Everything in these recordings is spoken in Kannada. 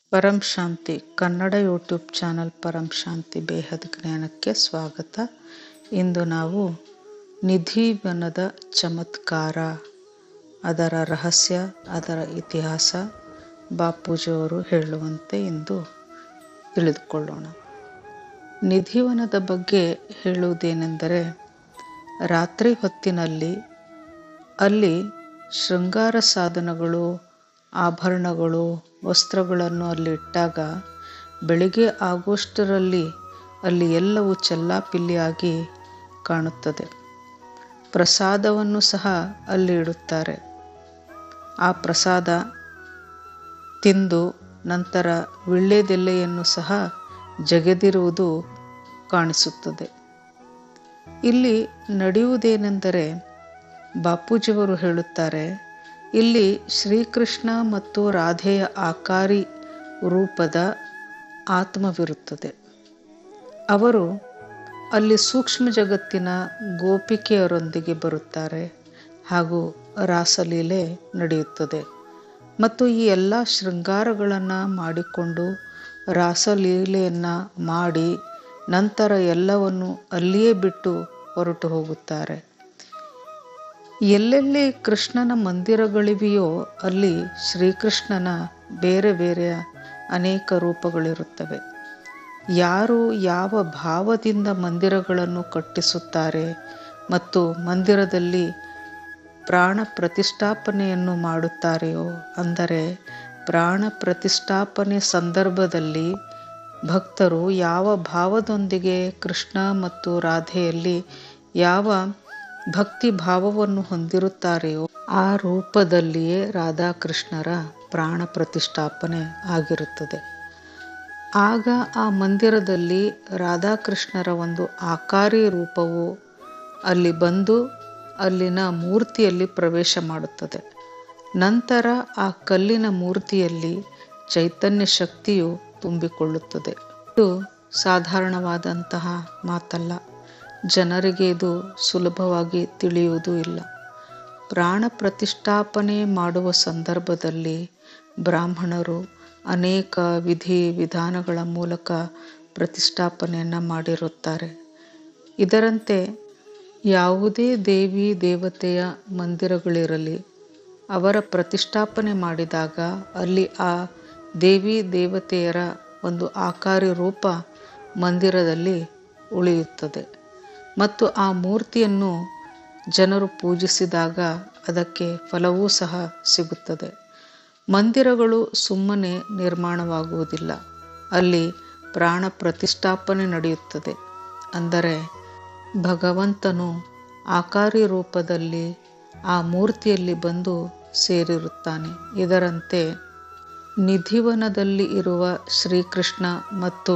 ಪರಂ ಶಾಂತಿ ಕನ್ನಡ ಯೂಟ್ಯೂಬ್ ಚಾನಲ್ ಪರಂ ಶಾಂತಿ ಬೇಹದ್ ಜ್ಞಾನಕ್ಕೆ ಸ್ವಾಗತ ಇಂದು ನಾವು ನಿಧಿವನದ ಚಮತ್ಕಾರ ಅದರ ರಹಸ್ಯ ಅದರ ಇತಿಹಾಸ ಬಾಪೂಜಿಯವರು ಹೇಳುವಂತೆ ಇಂದು ತಿಳಿದುಕೊಳ್ಳೋಣ ನಿಧಿವನದ ಬಗ್ಗೆ ಹೇಳುವುದೇನೆಂದರೆ ರಾತ್ರಿ ಹೊತ್ತಿನಲ್ಲಿ ಅಲ್ಲಿ ಶೃಂಗಾರ ಸಾಧನಗಳು ಆಭರಣಗಳು ವಸ್ತ್ರಗಳನ್ನು ಅಲ್ಲಿ ಇಟ್ಟಾಗ ಬೆಳಿಗ್ಗೆ ಆಗುವಷ್ಟರಲ್ಲಿ ಅಲ್ಲಿ ಎಲ್ಲವೂ ಚೆಲ್ಲಾಪಿಲ್ಲಿಯಾಗಿ ಕಾಣುತ್ತದೆ ಪ್ರಸಾದವನ್ನು ಸಹ ಅಲ್ಲಿ ಇಡುತ್ತಾರೆ ಆ ಪ್ರಸಾದ ತಿಂದು ನಂತರ ವಿಳ್ಳೆದೆಲೆಯನ್ನು ಸಹ ಜಗೆದಿರುವುದು ಕಾಣಿಸುತ್ತದೆ ಇಲ್ಲಿ ನಡೆಯುವುದೇನೆಂದರೆ ಬಾಪೂಜಿಯವರು ಹೇಳುತ್ತಾರೆ ಇಲ್ಲಿ ಶ್ರೀಕೃಷ್ಣ ಮತ್ತು ರಾಧೆಯ ಆಕಾರಿ ರೂಪದ ಆತ್ಮವಿರುತ್ತದೆ ಅವರು ಅಲ್ಲಿ ಸೂಕ್ಷ್ಮ ಜಗತ್ತಿನ ಗೋಪಿಕೆಯರೊಂದಿಗೆ ಬರುತ್ತಾರೆ ಹಾಗೂ ರಾಸಲೀಲೆ ನಡೆಯುತ್ತದೆ ಮತ್ತು ಈ ಎಲ್ಲ ಶೃಂಗಾರಗಳನ್ನು ಮಾಡಿಕೊಂಡು ರಾಸಲೀಲೆಯನ್ನು ಮಾಡಿ ನಂತರ ಎಲ್ಲವನ್ನು ಅಲ್ಲಿಯೇ ಬಿಟ್ಟು ಹೊರಟು ಹೋಗುತ್ತಾರೆ ಎಲ್ಲೆಲ್ಲಿ ಕೃಷ್ಣನ ಮಂದಿರಗಳಿವೆಯೋ ಅಲ್ಲಿ ಶ್ರೀಕೃಷ್ಣನ ಬೇರೆ ಬೇರೆ ಅನೇಕ ರೂಪಗಳಿರುತ್ತವೆ ಯಾರು ಯಾವ ಭಾವದಿಂದ ಮಂದಿರಗಳನ್ನು ಕಟ್ಟಿಸುತ್ತಾರೆ ಮತ್ತು ಮಂದಿರದಲ್ಲಿ ಪ್ರಾಣ ಪ್ರತಿಷ್ಠಾಪನೆಯನ್ನು ಮಾಡುತ್ತಾರೆಯೋ ಅಂದರೆ ಪ್ರಾಣ ಪ್ರತಿಷ್ಠಾಪನೆ ಸಂದರ್ಭದಲ್ಲಿ ಭಕ್ತರು ಯಾವ ಭಾವದೊಂದಿಗೆ ಕೃಷ್ಣ ಮತ್ತು ರಾಧೆಯಲ್ಲಿ ಯಾವ ಭಕ್ತಿ ಭಾವವನ್ನು ಹೊಂದಿರುತ್ತಾರೆಯೋ ಆ ರೂಪದಲ್ಲಿಯೇ ರಾಧಾಕೃಷ್ಣರ ಪ್ರಾಣ ಪ್ರತಿಷ್ಠಾಪನೆ ಆಗಿರುತ್ತದೆ ಆಗ ಆ ಮಂದಿರದಲ್ಲಿ ರಾಧಾಕೃಷ್ಣರ ಒಂದು ಆಕಾರಿ ರೂಪವು ಅಲ್ಲಿ ಬಂದು ಅಲ್ಲಿನ ಮೂರ್ತಿಯಲ್ಲಿ ಪ್ರವೇಶ ಮಾಡುತ್ತದೆ ನಂತರ ಆ ಕಲ್ಲಿನ ಮೂರ್ತಿಯಲ್ಲಿ ಚೈತನ್ಯ ಶಕ್ತಿಯು ತುಂಬಿಕೊಳ್ಳುತ್ತದೆ ಇದು ಸಾಧಾರಣವಾದಂತಹ ಮಾತಲ್ಲ ಜನರಿಗೆ ಇದು ಸುಲಭವಾಗಿ ತಿಳಿಯುವುದೂ ಇಲ್ಲ ಪ್ರಾಣ ಪ್ರತಿಷ್ಠಾಪನೆ ಮಾಡುವ ಸಂದರ್ಭದಲ್ಲಿ ಬ್ರಾಹ್ಮಣರು ಅನೇಕ ವಿಧಿ ವಿಧಾನಗಳ ಮೂಲಕ ಪ್ರತಿಷ್ಠಾಪನೆಯನ್ನು ಮಾಡಿರುತ್ತಾರೆ ಇದರಂತೆ ಯಾವುದೇ ದೇವಿ ದೇವತೆಯ ಮಂದಿರಗಳಿರಲಿ ಅವರ ಪ್ರತಿಷ್ಠಾಪನೆ ಮಾಡಿದಾಗ ಅಲ್ಲಿ ಆ ದೇವಿ ದೇವತೆಯರ ಒಂದು ಆಕಾರಿ ರೂಪ ಮಂದಿರದಲ್ಲಿ ಉಳಿಯುತ್ತದೆ ಮತ್ತು ಆ ಮೂರ್ತಿಯನ್ನು ಜನರು ಪೂಜಿಸಿದಾಗ ಅದಕ್ಕೆ ಫಲವೂ ಸಹ ಸಿಗುತ್ತದೆ ಮಂದಿರಗಳು ಸುಮ್ಮನೆ ನಿರ್ಮಾಣವಾಗುವುದಿಲ್ಲ ಅಲ್ಲಿ ಪ್ರಾಣ ಪ್ರತಿಷ್ಠಾಪನೆ ನಡೆಯುತ್ತದೆ ಅಂದರೆ ಭಗವಂತನು ಆಕಾರಿ ರೂಪದಲ್ಲಿ ಆ ಮೂರ್ತಿಯಲ್ಲಿ ಬಂದು ಸೇರಿರುತ್ತಾನೆ ಇದರಂತೆ ನಿಧಿವನದಲ್ಲಿ ಇರುವ ಶ್ರೀಕೃಷ್ಣ ಮತ್ತು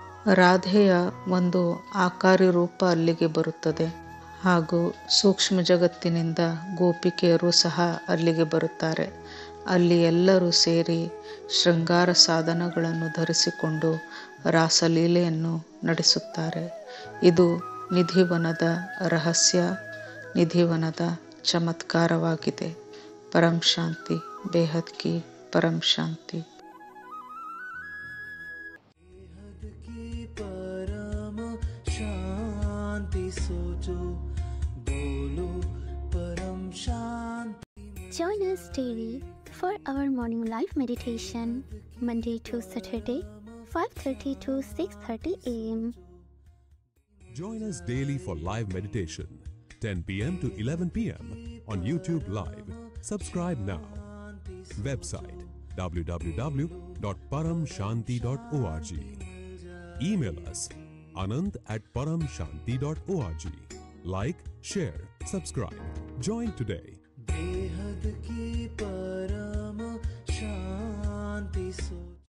ರಾಧೆಯ ಒಂದು ಆಕಾರಿ ರೂಪ ಅಲ್ಲಿಗೆ ಬರುತ್ತದೆ ಹಾಗೂ ಸೂಕ್ಷ್ಮ ಜಗತ್ತಿನಿಂದ ಗೋಪಿಕೆಯರು ಸಹ ಅಲ್ಲಿಗೆ ಬರುತ್ತಾರೆ ಅಲ್ಲಿ ಎಲ್ಲರೂ ಸೇರಿ ಶೃಂಗಾರ ಸಾಧನಗಳನ್ನು ಧರಿಸಿಕೊಂಡು ರಾಸಲೀಲೆಯನ್ನು ನಡೆಸುತ್ತಾರೆ ಇದು ನಿಧಿವನದ ರಹಸ್ಯ ನಿಧಿವನದ ಚಮತ್ಕಾರವಾಗಿದೆ ಪರಂ ಶಾಂತಿ ಬೇಹದ್ ಕಿ ಪರಂ ಶಾಂತಿ परम शांति सोचो बोलो परम शांति Join us daily for our morning live meditation, Monday to Saturday, 5:30 to 6:30 a.m. Join us daily for live meditation, 10 p.m. to 11 p.m. on YouTube Live. Subscribe now. Website www.paramshanti.org. Email us anand at paramshanti.org. Like, share, subscribe. Join today. बेहद की परम शांति सोचो